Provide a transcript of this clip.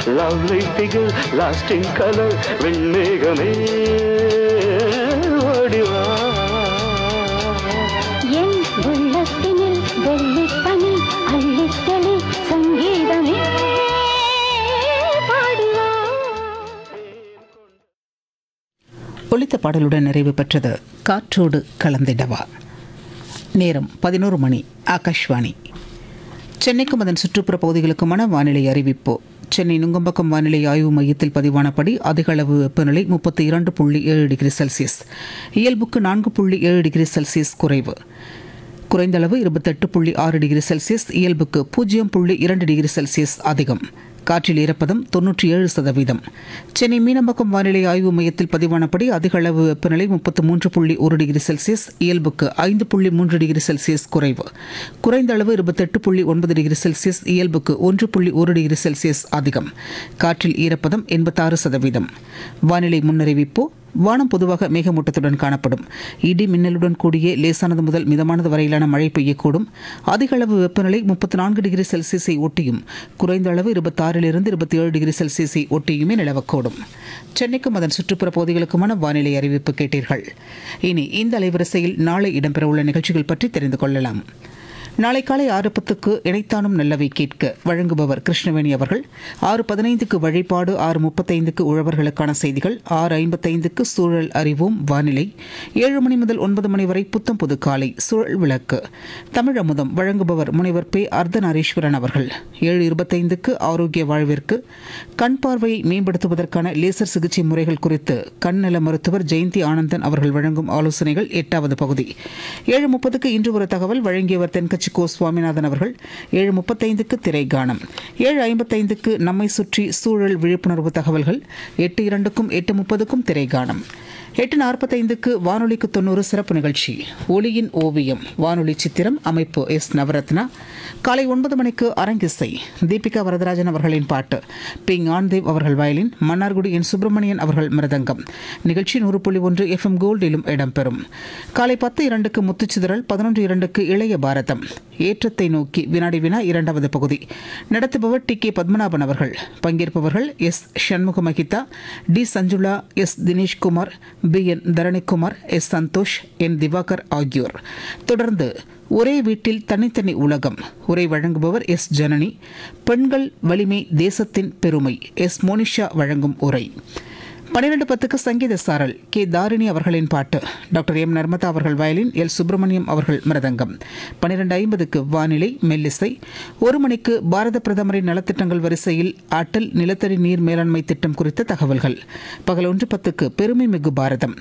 lovely figure lasting colour வெண்மேகமே ஓடிவா என் உள்ளத்தினில் வெள்ளிப்பனி அள்ளித்தளி சங்கீதமே பாடுவா ஒலித்த பாடலுடன் நிறைவு பெற்றது காற்றோடு கலந்திடவா நேரம் பதினோரு மணி ஆகாஷ்வாணி சென்னைக்கும் அதன் சுற்றுப்புற பகுதிகளுக்குமான வானிலை அறிவிப்பு சென்னை நுங்கம்பாக்கம் வானிலை ஆய்வு மையத்தில் பதிவானபடி அதிக அளவு வெப்பநிலை முப்பத்தி இரண்டு புள்ளி ஏழு டிகிரி செல்சியஸ் இயல்புக்கு நான்கு புள்ளி ஏழு டிகிரி செல்சியஸ் குறைவு குறைந்த அளவு இருபத்தெட்டு புள்ளி ஆறு டிகிரி செல்சியஸ் இயல்புக்கு பூஜ்ஜியம் புள்ளி இரண்டு டிகிரி செல்சியஸ் அதிகம் காற்றில் ஈரப்பதம் தொன்னூற்றி ஏழு சதவீதம் சென்னை மீனம்பாக்கம் வானிலை ஆய்வு மையத்தில் பதிவானபடி அதிக அளவு வெப்பநிலை முப்பத்து மூன்று புள்ளி ஒரு டிகிரி செல்சியஸ் இயல்புக்கு ஐந்து புள்ளி மூன்று டிகிரி செல்சியஸ் குறைவு குறைந்த அளவு இருபத்தெட்டு புள்ளி ஒன்பது டிகிரி செல்சியஸ் இயல்புக்கு ஒன்று புள்ளி ஒரு டிகிரி செல்சியஸ் அதிகம் காற்றில் ஈரப்பதம் எண்பத்தாறு சதவீதம் வானிலை முன்னறிவிப்பு வானம் பொதுவாக மேகமூட்டத்துடன் காணப்படும் இடி மின்னலுடன் கூடிய லேசானது முதல் மிதமானது வரையிலான மழை பெய்யக்கூடும் அதிக அளவு வெப்பநிலை முப்பத்தி நான்கு டிகிரி செல்சியஸை ஒட்டியும் குறைந்த அளவு இருபத்தாறிலிருந்து இருபத்தி ஏழு டிகிரி செல்சியஸை ஒட்டியுமே நிலவக்கூடும் சென்னைக்கும் அதன் சுற்றுப்புற பகுதிகளுக்குமான வானிலை அறிவிப்பு கேட்டீர்கள் இனி இந்த அலைவரிசையில் நாளை இடம்பெறவுள்ள நிகழ்ச்சிகள் பற்றி தெரிந்து கொள்ளலாம் நாளை காலை ஆறு பத்துக்கு இணைத்தானும் நல்லவை கேட்க வழங்குபவர் கிருஷ்ணவேணி அவர்கள் ஆறு பதினைந்துக்கு வழிபாடு ஆறு முப்பத்தைந்துக்கு உழவர்களுக்கான செய்திகள் ஆறு ஐம்பத்தைந்துக்கு சூழல் அறிவோம் வானிலை ஏழு மணி முதல் ஒன்பது மணி வரை புத்தம் புது காலை சூழல் விளக்கு தமிழ் அமுதம் வழங்குபவர் முனைவர் பே அர்த்தநாரீஸ்வரன் அவர்கள் ஏழு இருபத்தைந்துக்கு ஆரோக்கிய வாழ்விற்கு கண் பார்வையை மேம்படுத்துவதற்கான லேசர் சிகிச்சை முறைகள் குறித்து கண் நல மருத்துவர் ஜெயந்தி ஆனந்தன் அவர்கள் வழங்கும் ஆலோசனைகள் எட்டாவது பகுதி ஏழு முப்பதுக்கு இன்று ஒரு தகவல் வழங்கியவர் தென்கட்சி கோ சுவாமிநாதன் அவர்கள் ஏழு முப்பத்தைந்துக்கு திரைகானம் ஏழு ஐம்பத்தைந்துக்கு நம்மை சுற்றி சூழல் விழிப்புணர்வு தகவல்கள் எட்டு இரண்டுக்கும் எட்டு முப்பதுக்கும் திரைகானம் எட்டு நாற்பத்தைந்துக்கு வானொலிக்கு தொண்ணூறு சிறப்பு நிகழ்ச்சி ஒளியின் ஓவியம் வானொலி சித்திரம் அமைப்பு எஸ் நவரத்னா காலை ஒன்பது மணிக்கு அரங்கிசை தீபிகா வரதராஜன் அவர்களின் பாட்டு பி ஞான்தேவ் அவர்கள் வயலின் மன்னார்குடி என் சுப்பிரமணியன் அவர்கள் மிருதங்கம் நிகழ்ச்சி நூறு புள்ளி ஒன்று எஃப்எம் கோல்டிலும் இடம்பெறும் காலை பத்து இரண்டுக்கு முத்துச்சிதறல் பதினொன்று இரண்டுக்கு இளைய பாரதம் ஏற்றத்தை நோக்கி வினாடி வினா இரண்டாவது பகுதி நடத்துபவர் டி கே பத்மநாபன் அவர்கள் பங்கேற்பவர்கள் S Shanmuga Mahitha T Sanjula S Dineshkumar P N Dharanikumar S Santhosh N Divakar ஆகியோர் தொடர்ந்து ஒரே வீட்டில் தனித்தனி உலகம் உரை வழங்குபவர் எஸ் ஜனனி பெண்கள் வலிமை தேசத்தின் பெருமை எஸ் மோனிஷா வழங்கும் உரை பன்னிரண்டு பத்துக்கு சங்கீத சாரல் கே தாரிணி அவர்களின் பாட்டு டாக்டர் எம் நர்மதா அவர்கள் வயலின் எல் சுப்பிரமணியம் அவர்கள் மிருதங்கம் பன்னிரண்டு ஐம்பதுக்கு வானிலை மெல்லிசை ஒரு மணிக்கு பாரத பிரதமரின் நலத்திட்டங்கள் வரிசையில் அட்டல் நிலத்தடி நீர் மேலாண்மை திட்டம் குறித்த தகவல்கள் பகல் ஒன்று பத்துக்கு பெருமை மிகு பாரதம்